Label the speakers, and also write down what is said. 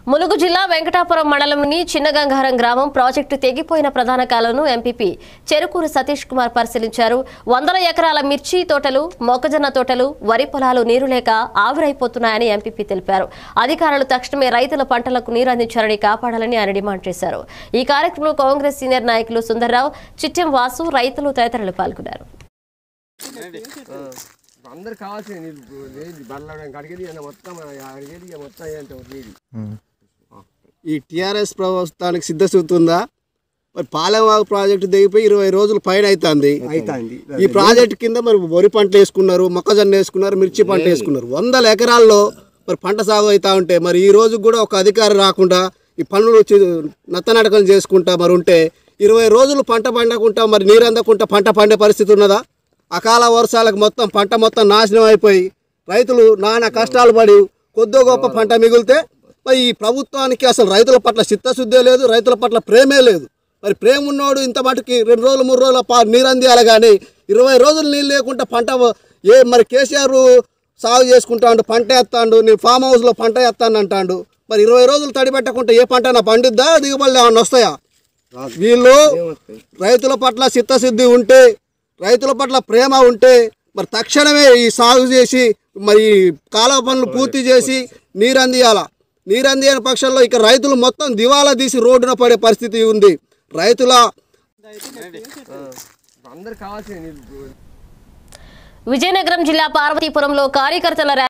Speaker 1: ములుగు జిల్లా వెంకటాపురం మండలంలోని చిన్నగంగారం గ్రామం ప్రాజెక్టు తెగిపోయిన ప్రధాన కాలువను ఎంపీపీ చెరుకూరు సతీష్ కుమార్ పరిశీలించారు వందల ఎకరాల మిర్చి తోటలు మొక్కజొన్న తోటలు వరి పొలాలు నీరు లేక ఆవిరైపోతున్నాయని ఎంపీపీ తెలిపారు అధికారులు తక్షణమే రైతుల పంటలకు నీరు అందించాలని కాపాడాలని ఆయన డిమాండ్ చేశారు ఈ కార్యక్రమంలో కాంగ్రెస్ సీనియర్ నాయకులు సుందర్రావు చిట్టెం వాసు రైతులు తదితరులు పాల్గొన్నారు
Speaker 2: అందరు కావాల్సిన నీళ్ళు లేదు బల్లడానికి అడిగేది ఇక మొత్తం అడిగేది ఇక మొత్తం ఏంటో నీళ్ళు
Speaker 3: ఈ టీఆర్ఎస్ ప్రభుత్వానికి సిద్ధసూతుందా మరి పాలెంవాగు ప్రాజెక్టు దిగిపోయి ఇరవై రోజులు పైన అవుతుంది
Speaker 2: అవుతుంది
Speaker 3: ఈ ప్రాజెక్టు కింద మరి వరి పంట వేసుకున్నారు మొక్కజొన్న వేసుకున్నారు మిర్చి పంట వేసుకున్నారు వందల ఎకరాల్లో మరి పంట సాగు అవుతా ఉంటే మరి ఈ రోజు కూడా ఒక అధికారి రాకుండా ఈ పనులు చి- నత్తనడకలు చేసుకుంటా మరి ఉంటే ఇరవై రోజులు పంట పండకుండా మరి నీరు అందకుండా పంట పండే పరిస్థితి ఉన్నదా అకాల వర్షాలకు మొత్తం పంట మొత్తం నాశనం అయిపోయి రైతులు నానా కష్టాలు పడి కొద్దో గొప్ప పంట మిగిలితే మరి ఈ ప్రభుత్వానికి అసలు రైతుల పట్ల చిత్తశుద్ధే లేదు రైతుల పట్ల ప్రేమే లేదు మరి ప్రేమ ఉన్నోడు ఇంత మటుకి రెండు రోజులు మూడు రోజుల పా నీరు అందియాలి కానీ ఇరవై రోజులు నీళ్ళు లేకుండా పంట ఏ మరి కేసీఆర్ సాగు చేసుకుంటాడు పంట వేస్తాడు నేను ఫామ్ హౌస్లో పంట వేస్తాను అంటాడు మరి ఇరవై రోజులు తడి పెట్టకుంటే ఏ పంట నా పండిద్దా దిగుబడులు ఏమన్నా వస్తాయా వీళ్ళు రైతుల పట్ల చిత్తశుద్ధి ఉంటే రైతుల పట్ల ప్రేమ ఉంటే మరి తక్షణమే ఈ సాగు చేసి మరి ఈ కాలువ పనులు పూర్తి చేసి నీరు అందియాల నీరు అందియని పక్షంలో ఇక రైతులు మొత్తం దివాలా తీసి రోడ్డున పడే పరిస్థితి ఉంది రైతుల
Speaker 2: అందరు కావాల్సిన నీళ్ళు
Speaker 1: విజయనగరం జిల్లా పార్వతీపురంలో కార్యకర్తల ర్యాలీ